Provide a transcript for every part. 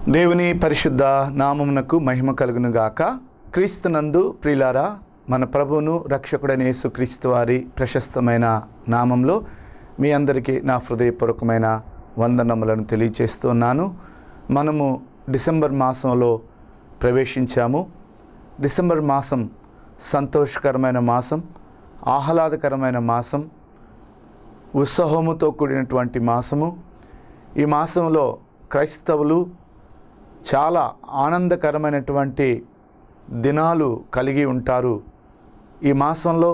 దేవుని పరిశుద్ధ నామమునకు మహిమ కలుగును గాక క్రీస్తునందు ప్రియులారా మన ప్రభువును రక్షకుడైన యేసుక్రీస్తు వారి ప్రశస్తమైన నామంలో మీ అందరికీ నా హృదయపూర్వకమైన వందనములను తెలియచేస్తున్నాను మనము డిసెంబర్ మాసంలో ప్రవేశించాము డిసెంబర్ మాసం సంతోషకరమైన మాసం ఆహ్లాదకరమైన మాసం ఉత్సాహముతో కూడినటువంటి మాసము ఈ మాసంలో క్రైస్తవులు చాలా ఆనందకరమైనటువంటి దినాలు కలిగి ఉంటారు ఈ మాసంలో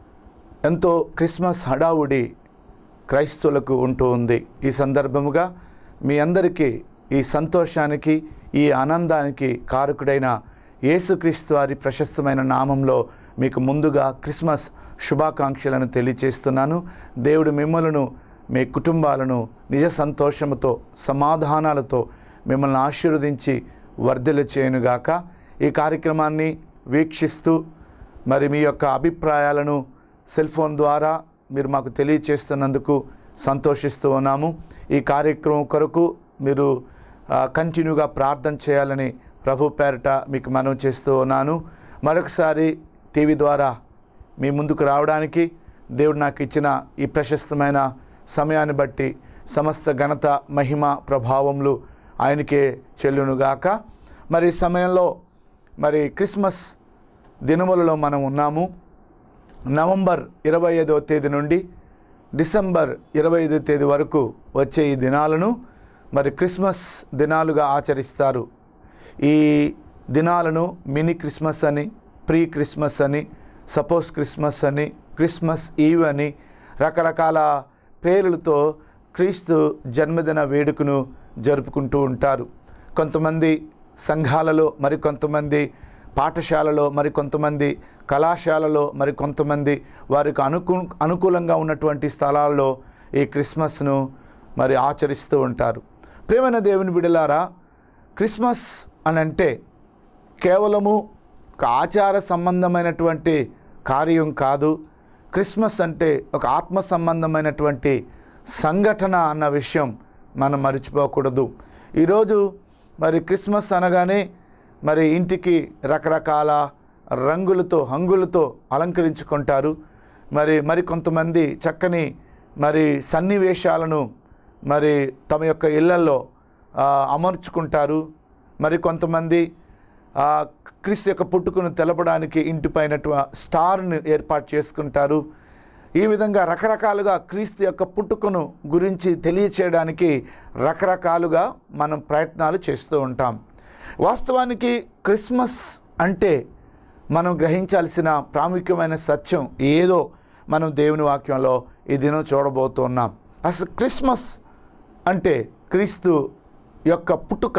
ఎంతో క్రిస్మస్ హడావుడి క్రైస్తవులకు ఉంటూ ఉంది ఈ సందర్భముగా మీ అందరికీ ఈ సంతోషానికి ఈ ఆనందానికి కారకుడైన యేసుక్రీస్తు వారి ప్రశస్తమైన నామంలో మీకు ముందుగా క్రిస్మస్ శుభాకాంక్షలను తెలియచేస్తున్నాను దేవుడు మిమ్మలను మీ కుటుంబాలను నిజ సంతోషముతో సమాధానాలతో మిమ్మల్ని ఆశీర్వదించి వర్ధలు చేయనుగాక ఈ కార్యక్రమాన్ని వీక్షిస్తూ మరి మీ యొక్క అభిప్రాయాలను సెల్ ఫోన్ ద్వారా మీరు మాకు తెలియచేస్తున్నందుకు సంతోషిస్తూ ఉన్నాము ఈ కార్యక్రమం కొరకు మీరు ఆ, కంటిన్యూగా ప్రార్థన చేయాలని ప్రభు పేరట మీకు మనవి చేస్తూ ఉన్నాను మరొకసారి టీవీ ద్వారా మీ ముందుకు రావడానికి దేవుడు నాకు ఇచ్చిన ఈ ప్రశస్తమైన సమయాన్ని బట్టి సమస్త ఘనత మహిమ ప్రభావములు ఆయనకే చెల్లునుగాక మరి ఈ సమయంలో మరి క్రిస్మస్ దినములలో మనం ఉన్నాము నవంబర్ ఇరవై ఐదవ తేదీ నుండి డిసెంబర్ ఇరవై ఐదో తేదీ వరకు వచ్చే ఈ దినాలను మరి క్రిస్మస్ దినాలుగా ఆచరిస్తారు ఈ దినాలను మినీ క్రిస్మస్ అని ప్రీ క్రిస్మస్ అని సపోజ్ క్రిస్మస్ అని క్రిస్మస్ ఈవ్ అని రకరకాల పేర్లతో క్రీస్తు జన్మదిన వేడుకను జరుపుకుంటూ ఉంటారు కొంతమంది సంఘాలలో మరి కొంతమంది పాఠశాలలో మరి కొంతమంది కళాశాలలో మరి కొంతమంది వారికి అనుకూ అనుకూలంగా ఉన్నటువంటి స్థలాల్లో ఈ క్రిస్మస్ను మరి ఆచరిస్తూ ఉంటారు ప్రేమైన దేవుని బిడలారా క్రిస్మస్ అని అంటే కేవలము ఒక ఆచార సంబంధమైనటువంటి కార్యం కాదు క్రిస్మస్ అంటే ఒక ఆత్మ సంబంధమైనటువంటి సంఘటన అన్న విషయం మనం మర్చిపోకూడదు ఈరోజు మరి క్రిస్మస్ అనగానే మరి ఇంటికి రకరకాల రంగులతో హంగులతో అలంకరించుకుంటారు మరి మరి కొంతమంది చక్కని మరి సన్నివేశాలను మరి తమ యొక్క ఇళ్లలో ఆ, అమర్చుకుంటారు మరి కొంతమంది ఆ, క్రీస్తు యొక్క పుట్టుకను తెలపడానికి ఇంటిపైన స్టార్ను ఏర్పాటు చేసుకుంటారు ఈ విధంగా రకరకాలుగా క్రీస్తు యొక్క పుట్టుకను గురించి తెలియచేయడానికి రకరకాలుగా మనం ప్రయత్నాలు చేస్తూ ఉంటాం వాస్తవానికి క్రిస్మస్ అంటే మనం గ్రహించాల్సిన ప్రాముఖ్యమైన సత్యం ఏదో మనం దేవుని వాక్యంలో ఈ దినం చూడబోతున్నాం అసలు క్రిస్మస్ అంటే క్రీస్తు యొక్క పుట్టుక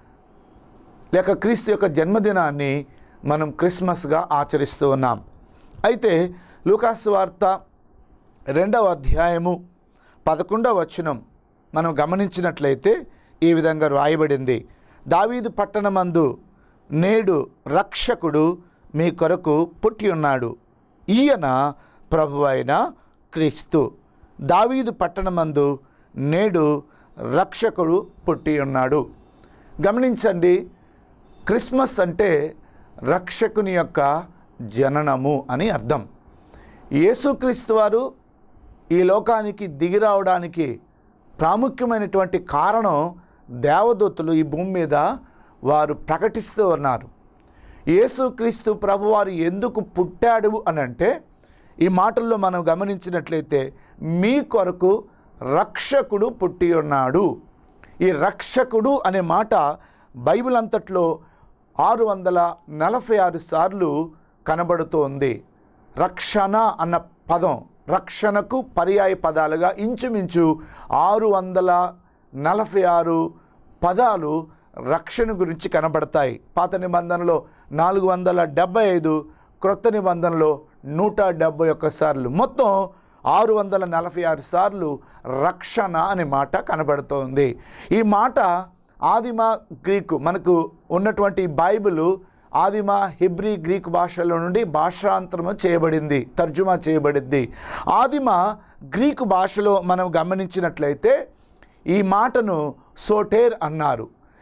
లేక క్రీస్తు యొక్క జన్మదినాన్ని మనం క్రిస్మస్గా ఆచరిస్తూ ఉన్నాం అయితే లూకాసు వార్త రెండవ అధ్యాయము పదకొండవ వచనం మనం గమనించినట్లయితే ఈ విధంగా రాయబడింది దావీదు పట్టణమందు నేడు రక్షకుడు మీ కొరకు పుట్టి ఉన్నాడు ఈయన ప్రభు అయిన క్రీస్తు దావీదు పట్టణమందు నేడు రక్షకుడు పుట్టి ఉన్నాడు గమనించండి క్రిస్మస్ అంటే రక్షకుని యొక్క జననము అని అర్థం యేసుక్రీస్తు వారు ఈ లోకానికి దిగి రావడానికి ప్రాముఖ్యమైనటువంటి కారణం దేవదూతలు ఈ భూమి మీద వారు ప్రకటిస్తూ ఉన్నారు యేసుక్రీస్తు ప్రభువారు ఎందుకు పుట్టాడు అని అంటే ఈ మాటల్లో మనం గమనించినట్లయితే మీ కొరకు రక్షకుడు పుట్టి ఉన్నాడు ఈ రక్షకుడు అనే మాట బైబిల్ అంతట్లో ఆరు వందల నలభై ఆరు సార్లు కనబడుతోంది రక్షణ అన్న పదం రక్షణకు పర్యాయ పదాలుగా ఇంచుమించు ఆరు వందల నలభై ఆరు పదాలు రక్షణ గురించి కనబడతాయి పాత నిబంధనలో నాలుగు వందల డెబ్బై ఐదు క్రొత్త నిబంధనలో నూట డెబ్బై ఒక్క సార్లు మొత్తం ఆరు వందల నలభై ఆరు సార్లు రక్షణ అనే మాట కనబడుతోంది ఈ మాట ఆదిమ గ్రీకు మనకు ఉన్నటువంటి బైబిల్ ఆదిమ హిబ్రీ గ్రీక్ భాషలో నుండి భాషాంతరము చేయబడింది తర్జుమా చేయబడింది ఆదిమ గ్రీకు భాషలో మనం గమనించినట్లయితే ఈ మాటను సోటేర్ అన్నారు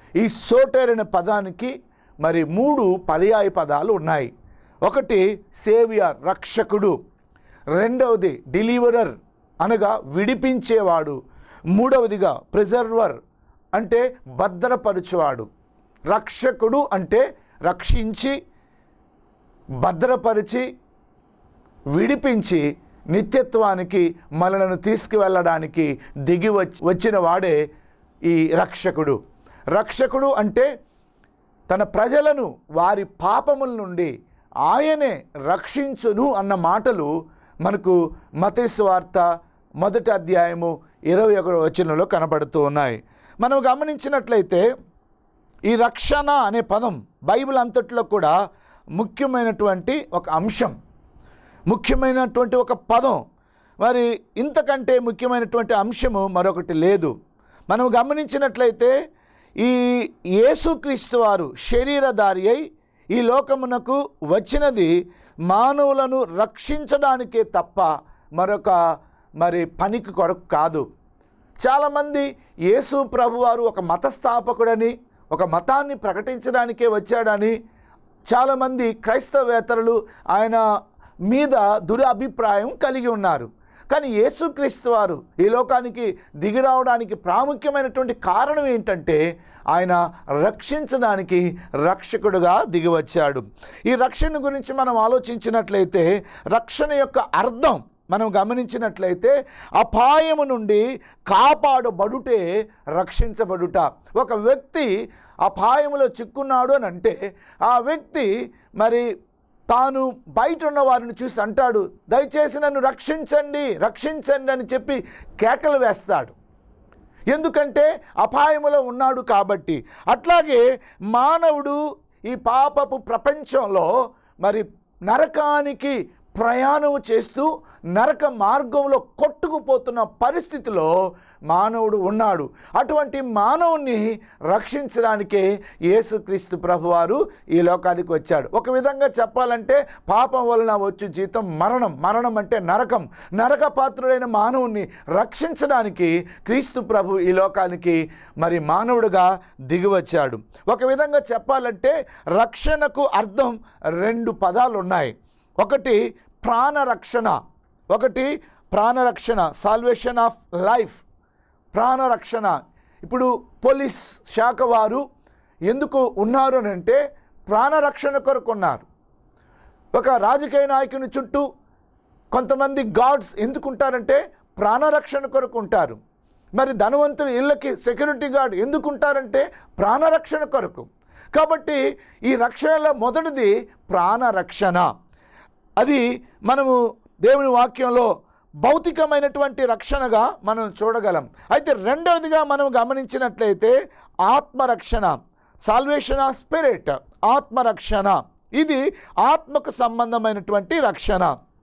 ఈ సోటర్ అనే పదానికి మరి మూడు పర్యాయ పదాలు ఉన్నాయి ఒకటి సేవియర్ రక్షకుడు రెండవది డెలివరర్ అనగా విడిపించేవాడు మూడవదిగా ప్రిజర్వర్ అంటే భద్రపరచువాడు రక్షకుడు అంటే రక్షించి భద్రపరిచి విడిపించి నిత్యత్వానికి మనలను తీసుకువెళ్ళడానికి దిగి వచ్చి వచ్చిన వాడే ఈ రక్షకుడు రక్షకుడు అంటే తన ప్రజలను వారి పాపముల నుండి ఆయనే రక్షించును అన్న మాటలు మనకు మతేసు వార్త మొదటి అధ్యాయము ఇరవై ఒకటి వచనంలో కనబడుతూ ఉన్నాయి మనం గమనించినట్లయితే ఈ రక్షణ అనే పదం బైబిల్ అంతట్లో కూడా ముఖ్యమైనటువంటి ఒక అంశం ముఖ్యమైనటువంటి ఒక పదం మరి ఇంతకంటే ముఖ్యమైనటువంటి అంశము మరొకటి లేదు మనం గమనించినట్లయితే ఈ యేసుక్రీస్తు వారు శరీరధారి అయి ఈ లోకమునకు వచ్చినది మానవులను రక్షించడానికే తప్ప మరొక మరి పనికి కొరకు కాదు చాలామంది యేసు ప్రభువారు ఒక మత స్థాపకుడని ఒక మతాన్ని ప్రకటించడానికే వచ్చాడని చాలామంది క్రైస్తవేతరులు ఆయన మీద దురభిప్రాయం కలిగి ఉన్నారు కానీ యేసుక్రీస్తు వారు ఈ లోకానికి దిగి రావడానికి ప్రాముఖ్యమైనటువంటి కారణం ఏంటంటే ఆయన రక్షించడానికి రక్షకుడుగా దిగి వచ్చాడు ఈ రక్షణ గురించి మనం ఆలోచించినట్లయితే రక్షణ యొక్క అర్థం మనం గమనించినట్లయితే అపాయము నుండి కాపాడబడుటే రక్షించబడుట ఒక వ్యక్తి అపాయములో చిక్కున్నాడు అని అంటే ఆ వ్యక్తి మరి తాను బయట ఉన్న వారిని చూసి అంటాడు దయచేసి నన్ను రక్షించండి రక్షించండి అని చెప్పి కేకలు వేస్తాడు ఎందుకంటే అపాయములో ఉన్నాడు కాబట్టి అట్లాగే మానవుడు ఈ పాపపు ప్రపంచంలో మరి నరకానికి ప్రయాణం చేస్తూ నరక మార్గంలో కొట్టుకుపోతున్న పరిస్థితిలో మానవుడు ఉన్నాడు అటువంటి మానవుని రక్షించడానికే యేసుక్రీస్తు ప్రభువారు ఈ లోకానికి వచ్చాడు ఒక విధంగా చెప్పాలంటే పాపం వలన వచ్చు జీతం మరణం మరణం అంటే నరకం నరక పాత్రుడైన మానవుని రక్షించడానికి క్రీస్తు ప్రభు ఈ లోకానికి మరి మానవుడుగా దిగివచ్చాడు ఒక విధంగా చెప్పాలంటే రక్షణకు అర్థం రెండు పదాలు ఉన్నాయి ఒకటి ప్రాణరక్షణ ఒకటి ప్రాణరక్షణ సాల్వేషన్ ఆఫ్ లైఫ్ ప్రాణరక్షణ ఇప్పుడు పోలీస్ శాఖ వారు ఎందుకు ఉన్నారు అని అంటే ప్రాణరక్షణ కొరకు ఉన్నారు ఒక రాజకీయ నాయకుని చుట్టూ కొంతమంది గార్డ్స్ ఎందుకు ఉంటారంటే ప్రాణరక్షణ కొరకు ఉంటారు మరి ధనవంతుని ఇళ్ళకి సెక్యూరిటీ గార్డ్ ఎందుకు ఉంటారంటే ప్రాణరక్షణ కొరకు కాబట్టి ఈ రక్షణలో మొదటిది ప్రాణరక్షణ అది మనము దేవుని వాక్యంలో భౌతికమైనటువంటి రక్షణగా మనం చూడగలం అయితే రెండవదిగా మనం గమనించినట్లయితే ఆత్మరక్షణ సాల్వేషన్ ఆఫ్ స్పిరిట్ ఆత్మరక్షణ ఇది ఆత్మకు సంబంధమైనటువంటి రక్షణ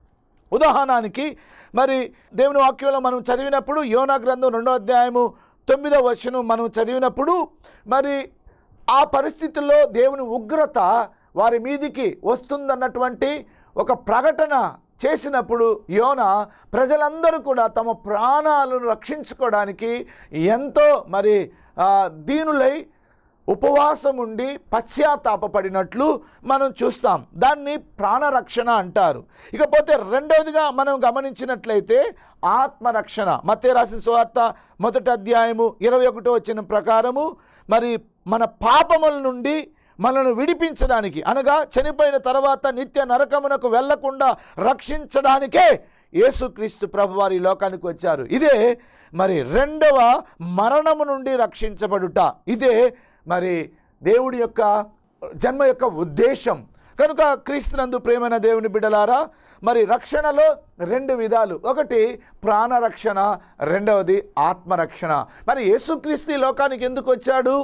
ఉదాహరణకి మరి దేవుని వాక్యంలో మనం చదివినప్పుడు యోనా గ్రంథం రెండో అధ్యాయము తొమ్మిదో వచనం మనం చదివినప్పుడు మరి ఆ పరిస్థితుల్లో దేవుని ఉగ్రత వారి మీదికి వస్తుందన్నటువంటి ఒక ప్రకటన చేసినప్పుడు యోన ప్రజలందరూ కూడా తమ ప్రాణాలను రక్షించుకోవడానికి ఎంతో మరి ఆ, దీనులై ఉపవాసం ఉండి పశ్చాత్తాపపడినట్లు మనం చూస్తాం దాన్ని ప్రాణరక్షణ అంటారు ఇకపోతే రెండవదిగా మనం గమనించినట్లయితే ఆత్మరక్షణ మత్తే రాసిన సువార్త మొదటి అధ్యాయము ఇరవై ఒకటో వచ్చిన ప్రకారము మరి మన పాపముల నుండి మనను విడిపించడానికి అనగా చనిపోయిన తర్వాత నిత్య నరకమునకు వెళ్లకుండా రక్షించడానికే యేసుక్రీస్తు ప్రభువారి ఈ లోకానికి వచ్చారు ఇదే మరి రెండవ మరణము నుండి రక్షించబడుట ఇదే మరి దేవుడి యొక్క జన్మ యొక్క ఉద్దేశం కనుక క్రీస్తునందు ప్రేమైన దేవుని బిడ్డలారా మరి రక్షణలో రెండు విధాలు ఒకటి ప్రాణరక్షణ రెండవది ఆత్మరక్షణ మరి యేసుక్రీస్తు ఈ లోకానికి ఎందుకు వచ్చాడు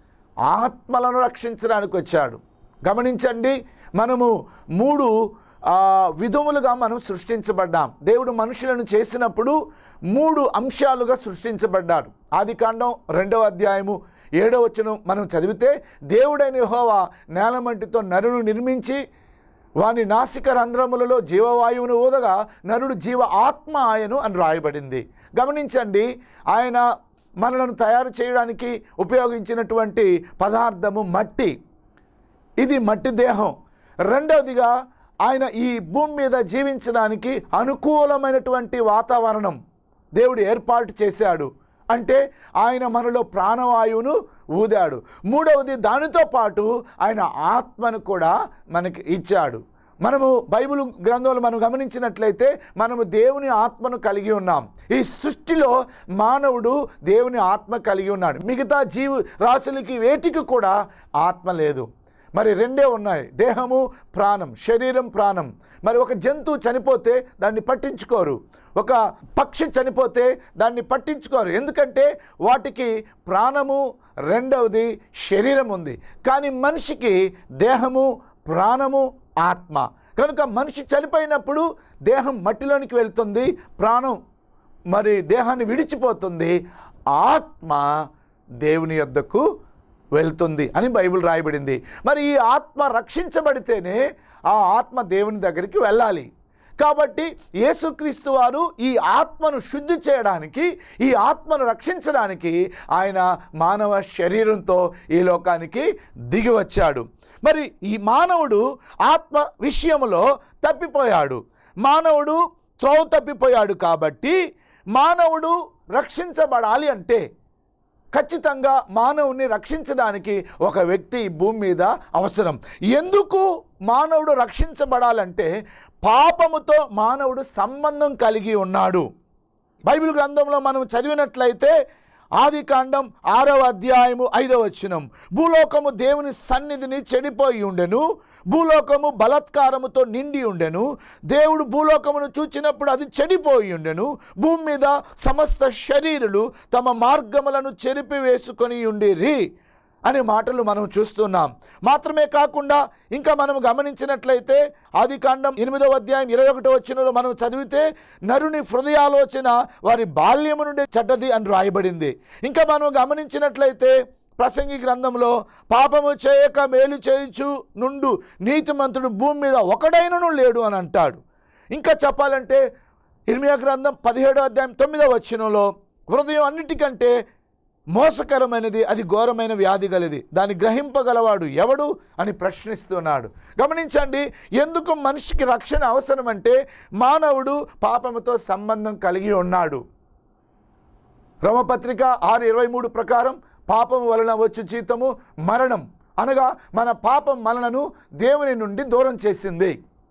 ఆత్మలను రక్షించడానికి వచ్చాడు గమనించండి మనము మూడు ఆ, విధములుగా మనం సృష్టించబడ్డాం దేవుడు మనుషులను చేసినప్పుడు మూడు అంశాలుగా సృష్టించబడ్డాడు ఆది కాండం రెండవ అధ్యాయము ఏడవ వచనం మనం చదివితే దేవుడైన యెహోవా నేలమంటితో నరును నిర్మించి వాని నాసిక రంధ్రములలో జీవవాయువును ఊదగా నరుడు జీవ ఆత్మ ఆయను అని రాయబడింది గమనించండి ఆయన మనలను తయారు చేయడానికి ఉపయోగించినటువంటి పదార్థము మట్టి ఇది మట్టి దేహం రెండవదిగా ఆయన ఈ భూమి మీద జీవించడానికి అనుకూలమైనటువంటి వాతావరణం దేవుడు ఏర్పాటు చేశాడు అంటే ఆయన మనలో ప్రాణవాయువును ఊదాడు మూడవది దానితో పాటు ఆయన ఆత్మను కూడా మనకి ఇచ్చాడు మనము బైబిల్ గ్రంథంలో మనం గమనించినట్లయితే మనము దేవుని ఆత్మను కలిగి ఉన్నాం ఈ సృష్టిలో మానవుడు దేవుని ఆత్మ కలిగి ఉన్నాడు మిగతా జీవు రాశులకి వేటికి కూడా ఆత్మ లేదు మరి రెండే ఉన్నాయి దేహము ప్రాణం శరీరం ప్రాణం మరి ఒక జంతువు చనిపోతే దాన్ని పట్టించుకోరు ఒక పక్షి చనిపోతే దాన్ని పట్టించుకోరు ఎందుకంటే వాటికి ప్రాణము రెండవది శరీరం ఉంది కానీ మనిషికి దేహము ప్రాణము ఆత్మ కనుక మనిషి చనిపోయినప్పుడు దేహం మట్టిలోనికి వెళ్తుంది ప్రాణం మరి దేహాన్ని విడిచిపోతుంది ఆత్మ దేవుని యొద్దకు వెళ్తుంది అని బైబిల్ రాయబడింది మరి ఈ ఆత్మ రక్షించబడితేనే ఆ ఆత్మ దేవుని దగ్గరికి వెళ్ళాలి కాబట్టి యేసుక్రీస్తు వారు ఈ ఆత్మను శుద్ధి చేయడానికి ఈ ఆత్మను రక్షించడానికి ఆయన మానవ శరీరంతో ఈ లోకానికి దిగి వచ్చాడు మరి ఈ మానవుడు ఆత్మ విషయంలో తప్పిపోయాడు మానవుడు త్రోవ తప్పిపోయాడు కాబట్టి మానవుడు రక్షించబడాలి అంటే ఖచ్చితంగా మానవుని రక్షించడానికి ఒక వ్యక్తి ఈ భూమి మీద అవసరం ఎందుకు మానవుడు రక్షించబడాలంటే పాపముతో మానవుడు సంబంధం కలిగి ఉన్నాడు బైబిల్ గ్రంథంలో మనం చదివినట్లయితే ఆది కాండం ఆరవ అధ్యాయము ఐదవ వచనం భూలోకము దేవుని సన్నిధిని చెడిపోయి ఉండెను భూలోకము బలత్కారముతో నిండి ఉండెను దేవుడు భూలోకమును చూచినప్పుడు అది చెడిపోయి ఉండెను భూమి మీద సమస్త శరీరులు తమ మార్గములను చెరిపి వేసుకొని ఉండిరి అనే మాటలు మనం చూస్తున్నాం మాత్రమే కాకుండా ఇంకా మనం గమనించినట్లయితే ఆది కాండం ఎనిమిదవ అధ్యాయం ఇరవై ఒకటో వచ్చినలో మనం చదివితే నరుని హృదయాలోచన వారి బాల్యము నుండి చెడ్డది అని రాయబడింది ఇంకా మనం గమనించినట్లయితే ప్రసంగి గ్రంథంలో పాపము చేయక మేలు చేయుచు నుండు నీతిమంతుడు భూమి మీద ఒకడైనను లేడు అని అంటాడు ఇంకా చెప్పాలంటే ఇర్మియా గ్రంథం పదిహేడో అధ్యాయం తొమ్మిదవ వచనంలో హృదయం అన్నిటికంటే మోసకరమైనది అది ఘోరమైన వ్యాధి గలది దాన్ని గ్రహింపగలవాడు ఎవడు అని ప్రశ్నిస్తున్నాడు గమనించండి ఎందుకు మనిషికి రక్షణ అవసరం అంటే మానవుడు పాపముతో సంబంధం కలిగి ఉన్నాడు రోమపత్రిక ఆరు ఇరవై మూడు ప్రకారం పాపం వలన వచ్చు జీతము మరణం అనగా మన పాపం మనలను దేవుని నుండి దూరం చేసింది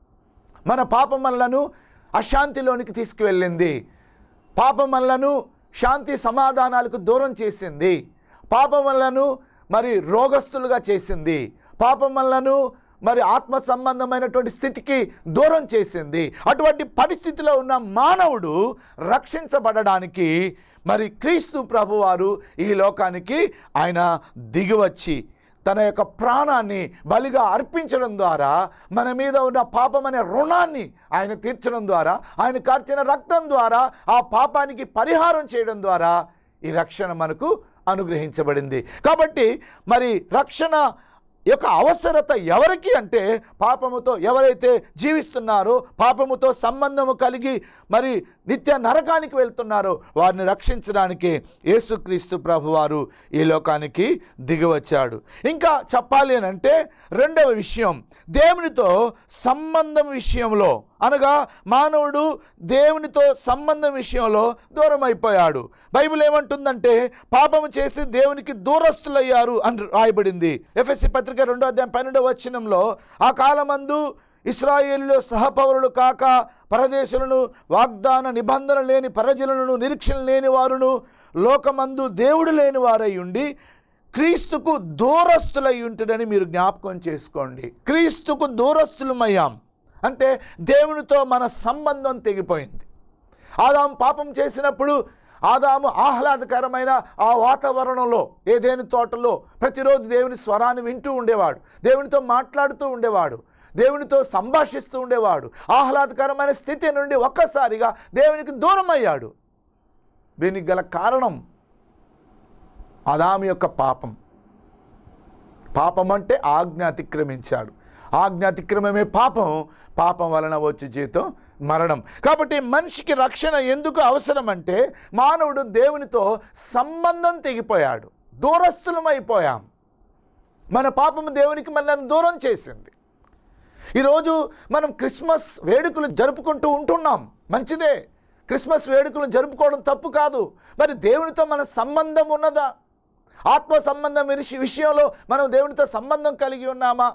మన పాపం మనలను అశాంతిలోనికి తీసుకువెళ్ళింది పాపం మనలను శాంతి సమాధానాలకు దూరం చేసింది పాపం మనలను మరి రోగస్తులుగా చేసింది పాపం మనలను మరి ఆత్మ సంబంధమైనటువంటి స్థితికి దూరం చేసింది అటువంటి పరిస్థితిలో ఉన్న మానవుడు రక్షించబడడానికి మరి క్రీస్తు ప్రభువారు ఈ లోకానికి ఆయన దిగివచ్చి తన యొక్క ప్రాణాన్ని బలిగా అర్పించడం ద్వారా మన మీద ఉన్న పాపం అనే రుణాన్ని ఆయన తీర్చడం ద్వారా ఆయన కార్చిన రక్తం ద్వారా ఆ పాపానికి పరిహారం చేయడం ద్వారా ఈ రక్షణ మనకు అనుగ్రహించబడింది కాబట్టి మరి రక్షణ యొక్క అవసరత ఎవరికి అంటే పాపముతో ఎవరైతే జీవిస్తున్నారో పాపముతో సంబంధము కలిగి మరి నిత్య నరకానికి వెళ్తున్నారో వారిని రక్షించడానికి యేసుక్రీస్తు ప్రభువారు ఈ లోకానికి దిగివచ్చాడు ఇంకా చెప్పాలి అని అంటే రెండవ విషయం దేవునితో సంబంధం విషయంలో అనగా మానవుడు దేవునితో సంబంధం విషయంలో దూరం అయిపోయాడు బైబిల్ ఏమంటుందంటే పాపము చేసి దేవునికి దూరస్తులయ్యారు అని రాయబడింది ఎఫ్ఎస్సి పత్రిక రెండో అధ్యాయం పన్నెండవ వచనంలో ఆ కాలమందు ఇస్రాయేల్లో సహపౌరులు కాక పరదేశులను వాగ్దాన నిబంధన లేని పరజనులను నిరీక్షణ లేని వారును లోకమందు దేవుడు లేని వారై ఉండి క్రీస్తుకు దూరస్తులై ఉంటుందని మీరు జ్ఞాపకం చేసుకోండి క్రీస్తుకు దూరస్తులమయ్యాం అంటే దేవునితో మన సంబంధం తెగిపోయింది ఆదాము పాపం చేసినప్పుడు ఆదాము ఆహ్లాదకరమైన ఆ వాతావరణంలో ఏదేని తోటలో ప్రతిరోజు దేవుని స్వరాన్ని వింటూ ఉండేవాడు దేవునితో మాట్లాడుతూ ఉండేవాడు దేవునితో సంభాషిస్తూ ఉండేవాడు ఆహ్లాదకరమైన స్థితి నుండి ఒక్కసారిగా దేవునికి దూరం అయ్యాడు దీనికి గల కారణం ఆదాము యొక్క పాపం పాపం అంటే ఆజ్ఞ అతిక్రమించాడు ఆజ్ఞ అతిక్రమమే పాపం పాపం వలన వచ్చే జీవితం మరణం కాబట్టి మనిషికి రక్షణ ఎందుకు అవసరం అంటే మానవుడు దేవునితో సంబంధం తెగిపోయాడు దూరస్థులమైపోయాం మన పాపము దేవునికి మనల్ని దూరం చేసింది ఈరోజు మనం క్రిస్మస్ వేడుకలు జరుపుకుంటూ ఉంటున్నాం మంచిదే క్రిస్మస్ వేడుకలు జరుపుకోవడం తప్పు కాదు మరి దేవునితో మన సంబంధం ఉన్నదా ఆత్మ సంబంధం విష- విషయంలో మనం దేవునితో సంబంధం కలిగి ఉన్నామా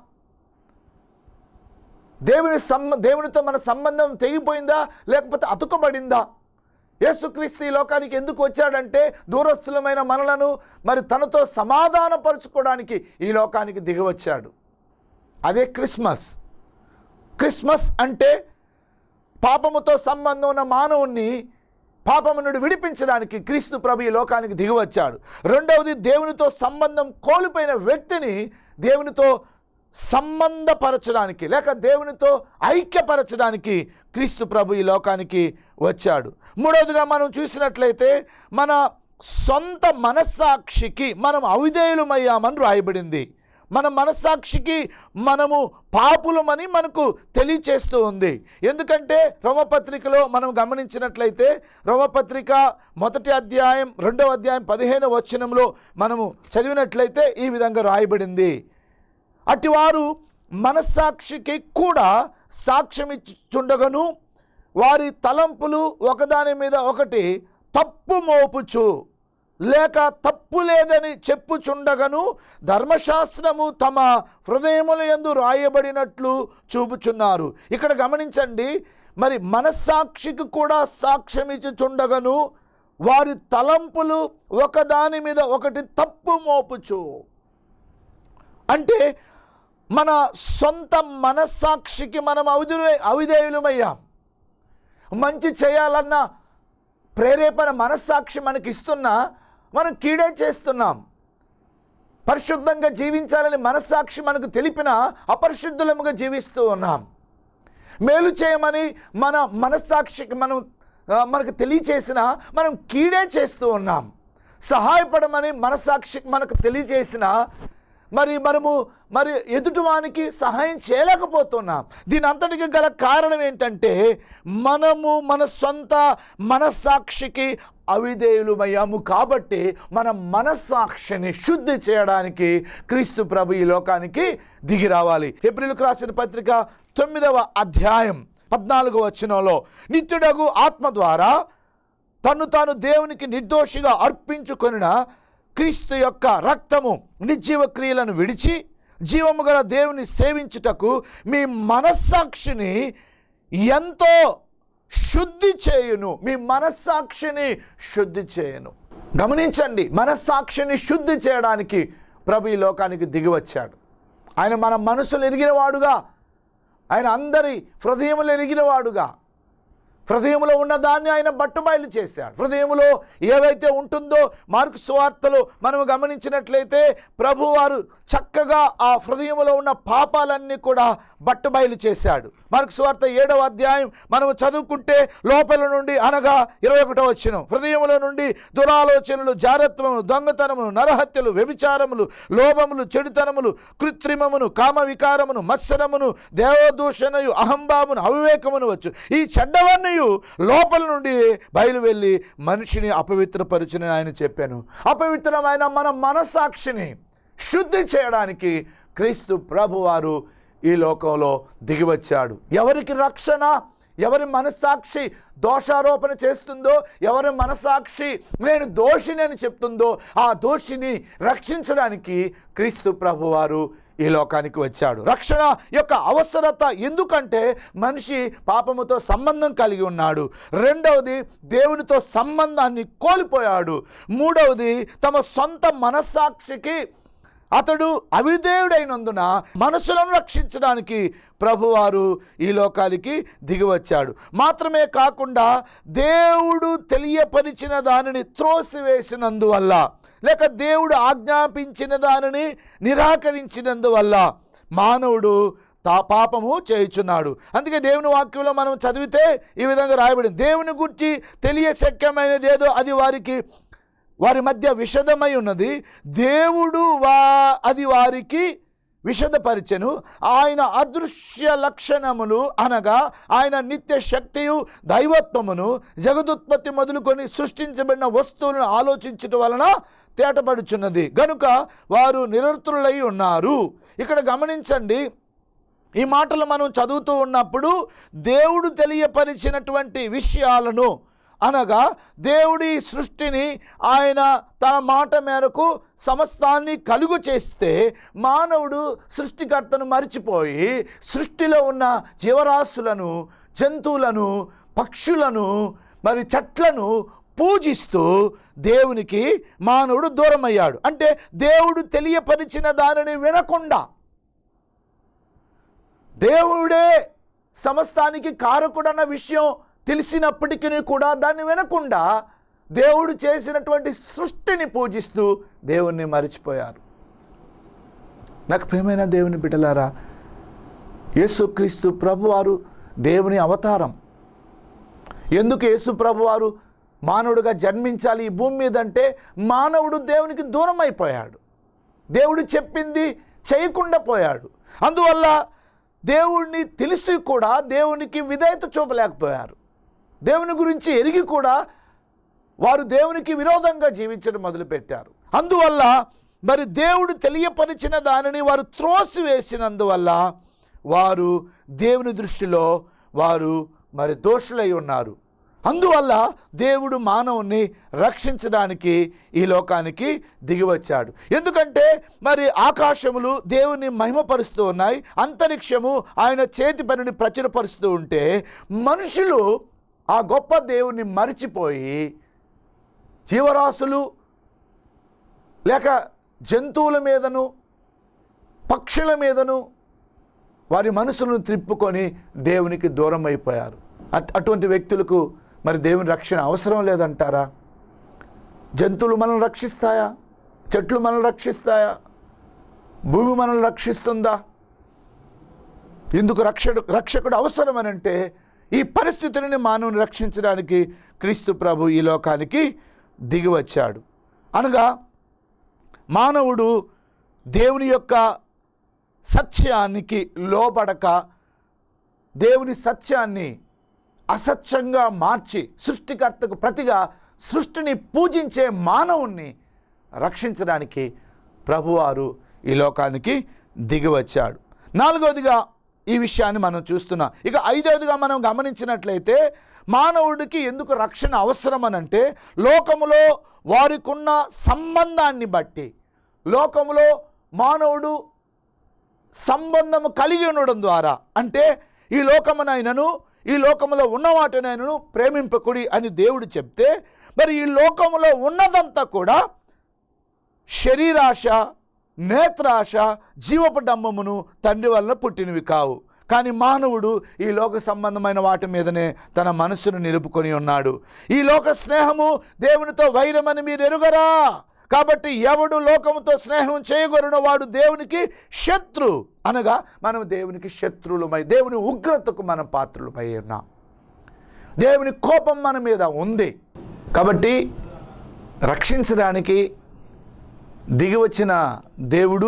దేవుని సంబ దేవునితో మన సంబంధం తెగిపోయిందా లేకపోతే అతుకబడిందా యేసుక్రీస్తు ఈ లోకానికి ఎందుకు వచ్చాడంటే దూరస్థులమైన మనలను మరి తనతో సమాధానపరచుకోవడానికి ఈ లోకానికి దిగివచ్చాడు అదే క్రిస్మస్ క్రిస్మస్ అంటే పాపముతో సంబంధం ఉన్న మానవుణ్ణి పాపము నుండి విడిపించడానికి క్రీస్తు ప్రభు ఈ లోకానికి దిగివచ్చాడు రెండవది దేవునితో సంబంధం కోల్పోయిన వ్యక్తిని దేవునితో సంబంధపరచడానికి లేక దేవునితో ఐక్యపరచడానికి క్రీస్తు ప్రభు ఈ లోకానికి వచ్చాడు మూడవదిగా మనం చూసినట్లయితే మన సొంత మనస్సాక్షికి మనం అవిధేయులమయ్యామని రాయబడింది మన మనస్సాక్షికి మనము పాపులమని మనకు తెలియచేస్తూ ఉంది ఎందుకంటే రోమపత్రికలో మనం గమనించినట్లయితే రోమపత్రిక మొదటి అధ్యాయం రెండవ అధ్యాయం పదిహేను వచనంలో మనము చదివినట్లయితే ఈ విధంగా రాయబడింది అటివారు మనస్సాక్షికి కూడా సాక్ష్యం ఇచ్చుండగను వారి తలంపులు ఒకదాని మీద ఒకటి తప్పు మోపుచు లేక తప్పు లేదని చెప్పుచుండగను ధర్మశాస్త్రము తమ హృదయముల యందు రాయబడినట్లు చూపుచున్నారు ఇక్కడ గమనించండి మరి మనస్సాక్షికి కూడా సాక్ష్యం ఇచ్చుచుండగను వారి తలంపులు ఒకదాని మీద ఒకటి తప్పు మోపుచు అంటే మన సొంత మనస్సాక్షికి మనం అవిధులే అవిధేయులమయ్యాం మంచి చేయాలన్న ప్రేరేపణ మనస్సాక్షి మనకి ఇస్తున్నా మనం కీడే చేస్తున్నాం పరిశుద్ధంగా జీవించాలని మనస్సాక్షి మనకు తెలిపిన అపరిశుద్ధులముగా జీవిస్తూ ఉన్నాం మేలు చేయమని మన మనస్సాక్షికి మనం ఆ, మనకు తెలియచేసిన మనం కీడే చేస్తూ ఉన్నాం సహాయపడమని మనస్సాక్షికి మనకు తెలియచేసిన మరి మనము మరి ఎదుటివానికి సహాయం చేయలేకపోతున్నాం దీని అంతటికి గల కారణం ఏంటంటే మనము మన సొంత మనస్సాక్షికి అవిధేయులమయ్యాము కాబట్టి మన మనస్సాక్షిని శుద్ధి చేయడానికి క్రీస్తు ప్రభు ఈ లోకానికి దిగి రావాలి ఏప్రిల్కు రాసిన పత్రిక తొమ్మిదవ అధ్యాయం పద్నాలుగవ వచనంలో నిత్యుడగు ఆత్మ ద్వారా తను తాను దేవునికి నిర్దోషిగా అర్పించుకొనిన క్రీస్తు యొక్క రక్తము నిర్జీవ క్రియలను విడిచి జీవము గల దేవుని సేవించుటకు మీ మనస్సాక్షిని ఎంతో శుద్ధి చేయును మీ మనస్సాక్షిని శుద్ధి చేయును గమనించండి మనస్సాక్షిని శుద్ధి చేయడానికి ప్రభు ఈ లోకానికి దిగి వచ్చాడు ఆయన మన మనసులు ఎరిగినవాడుగా ఆయన అందరి హృదయములు ఎరిగినవాడుగా హృదయములో ఉన్న దాన్ని ఆయన బట్టుబయలు చేశాడు హృదయములో ఏవైతే ఉంటుందో మార్కు సువార్తలో మనం గమనించినట్లయితే ప్రభువారు చక్కగా ఆ హృదయములో ఉన్న పాపాలన్నీ కూడా బట్టుబయలు చేశాడు మార్కు సువార్త ఏడవ అధ్యాయం మనం చదువుకుంటే లోపల నుండి అనగా ఇరవై ఒకటో వచ్చిన హృదయముల నుండి దురాలోచనలు జారత్వములు దొంగతనములు నరహత్యలు వ్యభిచారములు లోభములు చెడుతనములు కృత్రిమమును కామ వికారమును మత్సరమును దేవదూషణయు అహంభామును అవివేకమును వచ్చు ఈ చెడ్డవన్నీ లోపల నుండి బయలు వెళ్ళి మనిషిని అపవిత్రపరుచుని ఆయన చెప్పాను అపవిత్రమైన మన మనస్సాక్షిని శుద్ధి చేయడానికి క్రీస్తు ప్రభువారు ఈ లోకంలో దిగివచ్చాడు ఎవరికి రక్షణ ఎవరి మనస్సాక్షి దోషారోపణ చేస్తుందో ఎవరి మనస్సాక్షి నేను దోషిని అని చెప్తుందో ఆ దోషిని రక్షించడానికి క్రీస్తు ప్రభువారు ఈ లోకానికి వచ్చాడు రక్షణ యొక్క అవసరత ఎందుకంటే మనిషి పాపముతో సంబంధం కలిగి ఉన్నాడు రెండవది దేవునితో సంబంధాన్ని కోల్పోయాడు మూడవది తమ సొంత మనస్సాక్షికి అతడు అవిధేయుడైనందున మనసులను రక్షించడానికి ప్రభువారు ఈ లోకానికి దిగివచ్చాడు మాత్రమే కాకుండా దేవుడు తెలియపరిచిన దానిని త్రోసివేసినందువల్ల లేక దేవుడు ఆజ్ఞాపించిన దానిని నిరాకరించినందువల్ల మానవుడు తా పాపము చేయుచున్నాడు అందుకే దేవుని వాక్యంలో మనం చదివితే ఈ విధంగా రాయబడింది దేవుని గురించి తెలియశక్యమైనది ఏదో అది వారికి వారి మధ్య విషదమై ఉన్నది దేవుడు వా అది వారికి విశదపరిచెను ఆయన అదృశ్య లక్షణములు అనగా ఆయన నిత్య శక్తియు దైవత్వమును జగదుత్పత్తి మొదలుకొని సృష్టించబడిన వస్తువులను ఆలోచించటం వలన తేటపడుచున్నది గనుక వారు నిరతులై ఉన్నారు ఇక్కడ గమనించండి ఈ మాటలు మనం చదువుతూ ఉన్నప్పుడు దేవుడు తెలియపరిచినటువంటి విషయాలను అనగా దేవుడి సృష్టిని ఆయన తన మాట మేరకు సమస్తాన్ని కలుగు చేస్తే మానవుడు సృష్టికర్తను మర్చిపోయి సృష్టిలో ఉన్న జీవరాశులను జంతువులను పక్షులను మరి చెట్లను పూజిస్తూ దేవునికి మానవుడు దూరమయ్యాడు అంటే దేవుడు తెలియపరిచిన దానిని వినకుండా దేవుడే సమస్తానికి కారకుడన్న విషయం తెలిసినప్పటికీ కూడా దాన్ని వినకుండా దేవుడు చేసినటువంటి సృష్టిని పూజిస్తూ దేవుణ్ణి మరిచిపోయారు నాకు ప్రేమైన దేవుని బిడ్డలారా యేసుక్రీస్తు ప్రభువారు దేవుని అవతారం ఎందుకు యేసు ప్రభువారు మానవుడిగా జన్మించాలి ఈ భూమి మీద అంటే మానవుడు దేవునికి దూరం అయిపోయాడు దేవుడు చెప్పింది చేయకుండా పోయాడు అందువల్ల దేవుణ్ణి తెలిసి కూడా దేవునికి విధేయత చూపలేకపోయారు దేవుని గురించి ఎరిగి కూడా వారు దేవునికి విరోధంగా జీవించడం మొదలుపెట్టారు అందువల్ల మరి దేవుడు తెలియపరిచిన దానిని వారు త్రోసివేసినందువల్ల వారు దేవుని దృష్టిలో వారు మరి దోషులై ఉన్నారు అందువల్ల దేవుడు మానవుని రక్షించడానికి ఈ లోకానికి దిగివచ్చాడు ఎందుకంటే మరి ఆకాశములు దేవుని మహిమపరుస్తూ ఉన్నాయి అంతరిక్షము ఆయన చేతి పనిని ప్రచురపరుస్తూ ఉంటే మనుషులు ఆ గొప్ప దేవుని మరిచిపోయి జీవరాశులు లేక జంతువుల మీదను పక్షుల మీదను వారి మనసును త్రిప్పుకొని దేవునికి దూరం అయిపోయారు అట్- అటువంటి వ్యక్తులకు మరి దేవుని రక్షణ అవసరం లేదంటారా జంతువులు మనల్ని రక్షిస్తాయా చెట్లు మనల్ని రక్షిస్తాయా భూమి మనల్ని రక్షిస్తుందా ఎందుకు రక్షడు రక్షకుడు అవసరమనంటే ఈ పరిస్థితులని మానవుని రక్షించడానికి క్రీస్తు ప్రభు ఈ లోకానికి దిగి వచ్చాడు అనగా మానవుడు దేవుని యొక్క సత్యానికి లోబడక దేవుని సత్యాన్ని అసత్యంగా మార్చి సృష్టికర్తకు ప్రతిగా సృష్టిని పూజించే మానవుణ్ణి రక్షించడానికి ప్రభువారు ఈ లోకానికి దిగివచ్చాడు నాలుగవదిగా ఈ విషయాన్ని మనం చూస్తున్నాం ఇక ఐదవదిగా మనం గమనించినట్లయితే మానవుడికి ఎందుకు రక్షణ అవసరమనంటే లోకములో వారికున్న సంబంధాన్ని బట్టి లోకములో మానవుడు సంబంధము కలిగి ఉండడం ద్వారా అంటే ఈ లోకమునైనను ఈ లోకములో ఉన్న వాటినైనను ప్రేమింపకుడి అని దేవుడు చెప్తే మరి ఈ లోకములో ఉన్నదంతా కూడా శరీరాశ నేత్రాశ జీవపు డంబమును తండ్రి వలన పుట్టినవి కావు కానీ మానవుడు ఈ లోక సంబంధమైన వాటి మీదనే తన మనస్సును నిలుపుకొని ఉన్నాడు ఈ లోక స్నేహము దేవునితో వైరమని మీరు ఎరుగరా కాబట్టి ఎవడు లోకముతో స్నేహం చేయగొరిన వాడు దేవునికి శత్రు అనగా మనం దేవునికి శత్రువులమై దేవుని ఉగ్రతకు మనం పాత్రులమై ఉన్నాం దేవుని కోపం మన మీద ఉంది కాబట్టి రక్షించడానికి దిగివచ్చిన దేవుడు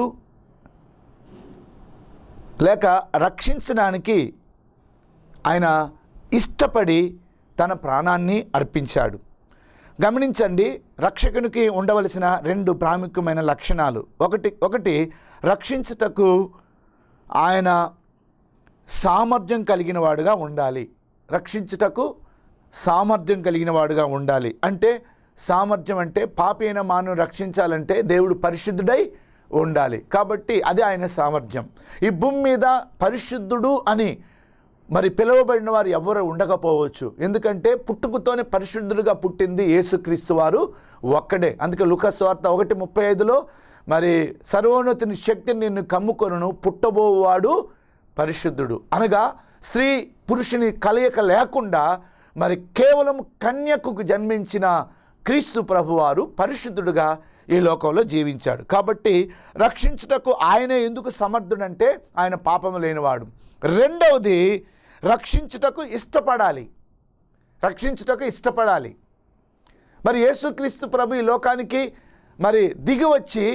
లేక రక్షించడానికి ఆయన ఇష్టపడి తన ప్రాణాన్ని అర్పించాడు గమనించండి రక్షకునికి ఉండవలసిన రెండు ప్రాముఖ్యమైన లక్షణాలు ఒకటి ఒకటి రక్షించుటకు ఆయన సామర్థ్యం కలిగిన వాడుగా ఉండాలి రక్షించుటకు సామర్థ్యం కలిగిన వాడుగా ఉండాలి అంటే సామర్థ్యం అంటే పాపి అయిన మానవుని రక్షించాలంటే దేవుడు పరిశుద్ధుడై ఉండాలి కాబట్టి అది ఆయన సామర్థ్యం ఈ భూమి మీద పరిశుద్ధుడు అని మరి పిలువబడిన వారు ఎవరు ఉండకపోవచ్చు ఎందుకంటే పుట్టుకతోనే పరిశుద్ధులుగా పుట్టింది యేసుక్రీస్తు వారు ఒక్కడే అందుకే లుకస్ వార్త ఒకటి ముప్పై ఐదులో మరి సర్వోన్నతిని శక్తిని నిన్ను కమ్ముకొనును పుట్టబోవాడు పరిశుద్ధుడు అనగా స్త్రీ పురుషుని కలయిక లేకుండా మరి కేవలం కన్యకు జన్మించిన క్రీస్తు ప్రభువారు పరిశుద్ధుడుగా ఈ లోకంలో జీవించాడు కాబట్టి రక్షించుటకు ఆయనే ఎందుకు సమర్థుడంటే ఆయన పాపము లేనివాడు రెండవది రక్షించుటకు ఇష్టపడాలి రక్షించుటకు ఇష్టపడాలి మరి యేసుక్రీస్తు ప్రభు ఈ లోకానికి మరి దిగి వచ్చి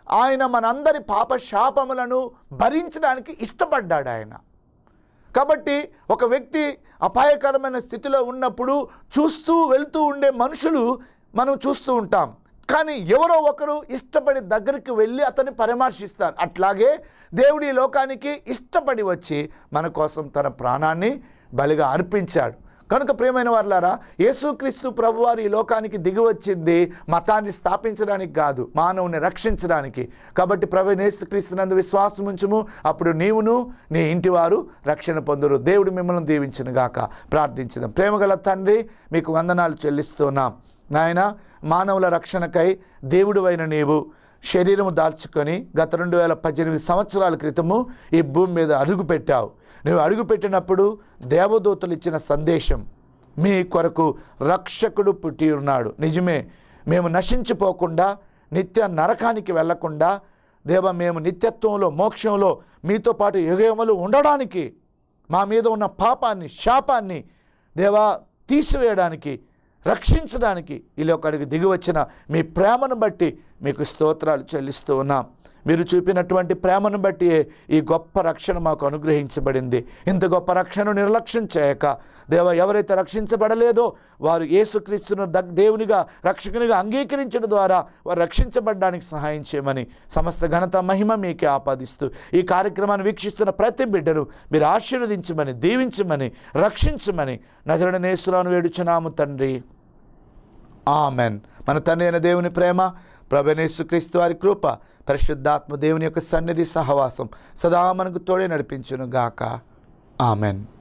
ఆయన మనందరి పాప శాపములను భరించడానికి ఇష్టపడ్డాడు ఆయన కాబట్టి ఒక వ్యక్తి అపాయకరమైన స్థితిలో ఉన్నప్పుడు చూస్తూ వెళ్తూ ఉండే మనుషులు మనం చూస్తూ ఉంటాం కానీ ఎవరో ఒకరు ఇష్టపడి దగ్గరికి వెళ్ళి అతన్ని పరామర్శిస్తారు అట్లాగే దేవుడి ఈ లోకానికి ఇష్టపడి వచ్చి మన కోసం తన ప్రాణాన్ని బలిగా అర్పించాడు కనుక ప్రియమైన వారులారా యేసుక్రీస్తు ప్రభువారు ఈ లోకానికి దిగి వచ్చింది మతాన్ని స్థాపించడానికి కాదు మానవుని రక్షించడానికి కాబట్టి ప్రభు యేసుక్రీస్తునందు విశ్వాసం ఉంచుము అప్పుడు నీవును నీ ఇంటి వారు రక్షణ పొందురు దేవుడు మిమ్మల్ని దీవించును గాక ప్రార్థించదాం ప్రేమగల తండ్రి మీకు వందనాలు చెల్లిస్తున్నాం నాయన మానవుల రక్షణకై దేవుడు అయిన నీవు శరీరము దాల్చుకొని గత రెండు వేల పద్దెనిమిది సంవత్సరాల క్రితము ఈ భూమి మీద అడుగు పెట్టావు నువ్వు అడుగు పెట్టినప్పుడు దేవదూతలు ఇచ్చిన సందేశం మీ కొరకు రక్షకుడు పుట్టి ఉన్నాడు నిజమే మేము నశించిపోకుండా నిత్య నరకానికి వెళ్లకుండా దేవ మేము నిత్యత్వంలో మోక్షంలో మీతో పాటు యుగములు ఉండడానికి మా మీద ఉన్న పాపాన్ని శాపాన్ని దేవా తీసివేయడానికి రక్షించడానికి ఈ లోకానికి దిగి వచ్చిన మీ ప్రేమను బట్టి మీకు స్తోత్రాలు చెల్లిస్తూ ఉన్నాం మీరు చూపినటువంటి ప్రేమను బట్టి ఈ గొప్ప రక్షణ మాకు అనుగ్రహించబడింది ఇంత గొప్ప రక్షణను నిర్లక్ష్యం చేయక దేవ ఎవరైతే రక్షించబడలేదో వారు యేసుక్రీస్తును దగ్ దేవునిగా రక్షకునిగా అంగీకరించడం ద్వారా వారు రక్షించబడడానికి సహాయం చేయమని సమస్త ఘనత మహిమ మీకే ఆపాదిస్తూ ఈ కార్యక్రమాన్ని వీక్షిస్తున్న ప్రతి బిడ్డను మీరు ఆశీర్వదించమని దీవించమని రక్షించమని నజరడనేశ్వరాను వేడుచున్నాము తండ్రి ఆమెన్ మన తండ్రి అయిన దేవుని ప్రేమ ప్రభనేసుక్రీస్తు వారి కృప పరిశుద్ధాత్మ దేవుని యొక్క సన్నిధి సహవాసం సదా మనకు తోడే నడిపించును గాక ఆమెన్